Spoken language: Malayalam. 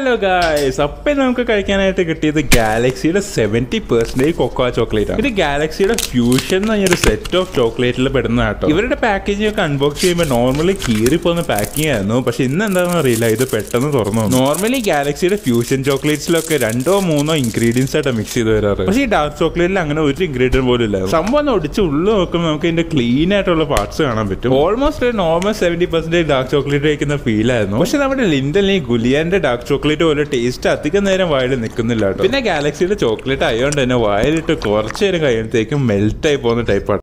ഹലോ ഗായ്സ് അപ്പം നമുക്ക് കഴിക്കാനായിട്ട് കിട്ടിയത് ഗാലക്സിയുടെ സെവൻറ്റി പെർസെൻറ്റേജ് കൊക്കോ ചോക്ലേറ്റ് ആണ് ഇത് ഗാലക്സിയുടെ ഫ്യൂഷൻ എന്ന് പറഞ്ഞൊരു സെറ്റ് ഓഫ് ചോക്ലേറ്റിൽ പെടുന്ന കേട്ടോ ഇവരുടെ പാക്കേജിംഗ് ഒക്കെ അൺബോക്സ് ചെയ്യുമ്പോൾ നോർമലി കീറി പോകുന്ന പാക്കിംഗ് ആയിരുന്നു പക്ഷെ ഇന്ന് എന്താണെന്ന് അറിയില്ല ഇത് പെട്ടെന്ന് തുറന്നു നോർമലി ഗാലക്സിയുടെ ഫ്യൂഷൻ ചോക്ലേറ്റ്സിലൊക്കെ രണ്ടോ മൂന്നോ ഇൻഗ്രീഡിയൻസ് ആയിട്ട് മിക്സ് ചെയ്ത് വരാറ് പക്ഷേ ഈ ഡാർക്ക് ചോക്ലേറ്റിൽ അങ്ങനെ ഒരു ഇൻഗ്രീഡിയൻ പോലും ഇല്ല സംഭവം ഒന്ന് ഒടിച്ച് ഉള്ളു നോക്കുമ്പോൾ നമുക്ക് ഇതിന്റെ ക്ലീൻ ആയിട്ടുള്ള പാർട്സ് കാണാൻ പറ്റും ഓൾമോസ്റ്റ് ഒരു normal seventy percentage dark chocolate കഴിക്കുന്ന ഫീൽ ആയിരുന്നു പക്ഷെ നമ്മുടെ ലിൻഡലിന് ഈ ഗുലിയാന്റെ ഡാർക്ക് ചോക്ലേറ്റ് പോലെ ടേസ്റ്റ് അധികം നേരം വായിൽ നിൽക്കുന്നില്ല കേട്ടോ പിന്നെ ഗാലക്സിയുടെ ചോക്ലേറ്റ് ആയതുകൊണ്ട് തന്നെ വായിലിട്ട് കുറച്ചു നേരം കഴിയുമ്പോഴത്തേക്കും മെൽറ്റ് ആയി പോകുന്ന ടൈപ്പാണ്